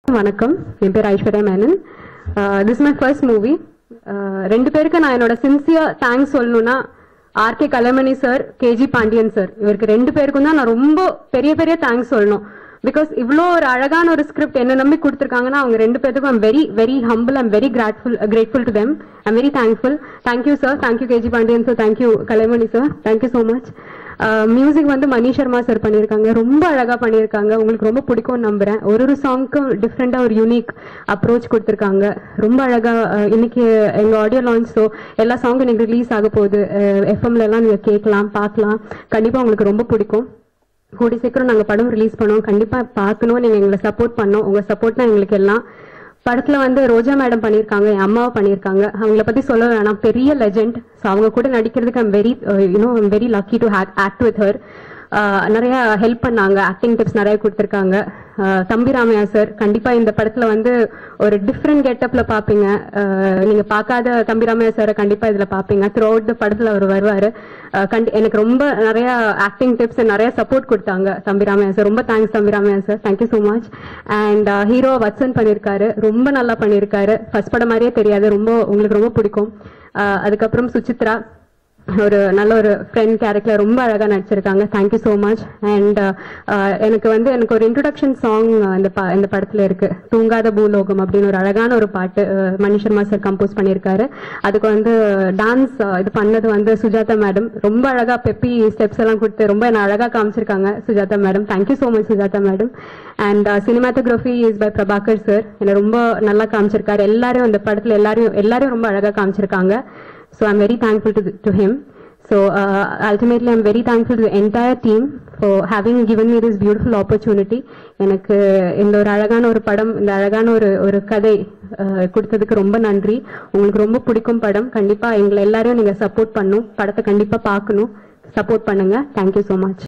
வணக்கம் என் பேர் Aishwarya Menon this my first movie ரெண்டு பேருக்கு நான் என்னோட சின்சியர் தேங்க்ஸ் சொல்லணும்னா RK Kalaimani sir KG Pandian sir இவருக்கு ரெண்டு பேருக்கும் தான் நான் ரொம்ப பெரிய பெரிய தேங்க்ஸ் சொல்லணும் பிகாஸ் இவ்வளோ ஒரு அழகான ஒரு ஸ்கிரிப்ட் என்ன நம்பி கொடுத்துருக்காங்கன்னா அவங்க ரெண்டு பேருக்கும் I'm very very humble I'm very grateful grateful to them I'm very thankful thank you sir thank you KG Pandian sir thank you Kalaimani sir thank you so much music வந்து மணி சர்மா சார் பண்ணியிருக்காங்க ரொம்ப அழகா பண்ணியிருக்காங்க உங்களுக்கு ரொம்ப பிடிக்கும்னு நம்புறேன் ஒரு ஒரு சாங்க்கும் டிஃப்ரெண்டா ஒரு யூனிக் அப்ரோச் கொடுத்துருக்காங்க ரொம்ப அழகா அஹ், இன்னைக்கு எங்க ஆடியோ லான்ச் ஸோ எல்லா சாங்கும் இன்னைக்கு ரிலீஸ் ஆக போகுது எஃப்எம்ல எல்லாம் நீங்க கேட்கலாம் பார்க்கலாம் கண்டிப்பா உங்களுக்கு ரொம்ப பிடிக்கும் கூடி சீக்கிரம் நாங்க படம் ரிலீஸ் பண்ணுவோம் கண்டிப்பா பார்க்கணும் நீங்க எங்களை சப்போர்ட் பண்ணோம் உங்க சப்போர்ட் தான் எங்களுக்கு எல்லாம் படத்துல வந்து ரோஜா மேடம் பண்ணியிருக்காங்க என் அம்மாவை பண்ணியிருக்காங்க அவங்கள பத்தி சொல்ல வேணாம் பெரிய லெஜெண்ட் ஸோ அவங்க கூட நடிக்கிறதுக்கு I'm very you know I'm very lucky to act with her நிறைய ஹெல்ப் பண்ணாங்க ஆக்டிங் டிப்ஸ் நிறைய கொடுத்துருக்காங்க ஆஹ் தம்பி ராமையா சார் கண்டிப்பா இந்த படத்துல வந்து ஒரு டிஃப்ரெண்ட் கெட்டப்ல பாப்பீங்க ஆஹ் நீங்க பார்க்காத தம்பி ராமையா சாரை கண்டிப்பா இதுல பாப்பீங்க த்ரூ அவுட் த படத்துல அவர் வருவாரு ஆஹ் கண்டி- எனக்கு ரொம்ப நிறைய ஆக்டிங் டிப்ஸ் நிறைய சப்போர்ட் கொடுத்தாங்க தம்பி ராமையா சார் ரொம்ப தேங்க்ஸ் தம்பி Ramaiah sir thank you so much and hero Vatsan பண்ணியிருக்காரு ரொம்ப நல்லா பண்ணியிருக்காரு ஃபர்ஸ்ட் படம் மாதிரியே தெரியாது ரொம்ப உங்களுக்கு ரொம்ப பிடிக்கும் ஆஹ் அதுக்கப்புறம் சுசித்ரா ஒரு நல்ல ஒரு ஃப்ரெண்ட் கேரக்டர் ரொம்ப அழகா நடிச்சிருக்காங்க தேங்க்யூ ஸோ மச் அண்ட் எனக்கு வந்து எனக்கு ஒரு இன்ட்ரடக்ஷன் சாங் இந்த ப- இந்த படத்துல இருக்கு தூங்காத பூலோகம் அப்படின்னு ஒரு அழகான ஒரு பாட்டு ah, Mani Sharma sir compose பண்ணியிருக்காரு அதுக்கு வந்து டான்ஸ் இது பண்ணது வந்து சுஜாதா மேடம் ரொம்ப அழகா பெப்பி ஸ்டெப்ஸ் எல்லாம் கொடுத்து ரொம்ப என்ன அழகா காமிச்சிருக்காங்க Sujatha madam thank you so much Sujatha madam and cinematography is by Prabhakar sir என்னை ரொம்ப நல்லா காமிச்சிருக்காரு எல்லாரும் அந்த படத்துல எல்லாரையும் எல்லாரும் ரொம்ப அழகா காமிச்சிருக்காங்க So I'm very thankful to, to him. So uh, ultimately, I'm very thankful to the entire team for having given me this beautiful opportunity. எனக்கு இந்த ஒரு அழகான ஒரு படம் இந்த அழகான ஒரு ஒரு கதை அஹ், கொடுத்ததுக்கு ரொம்ப நன்றி உங்களுக்கு ரொம்ப பிடிக்கும் படம் கண்டிப்பா எங்களை எல்லாரையும் நீங்க சப்போர்ட் பண்ணும் படத்தை கண்டிப்பா பார்க்கணும் சப்போர்ட் பண்ணுங்க தேங்க்யூ ஸோ மச்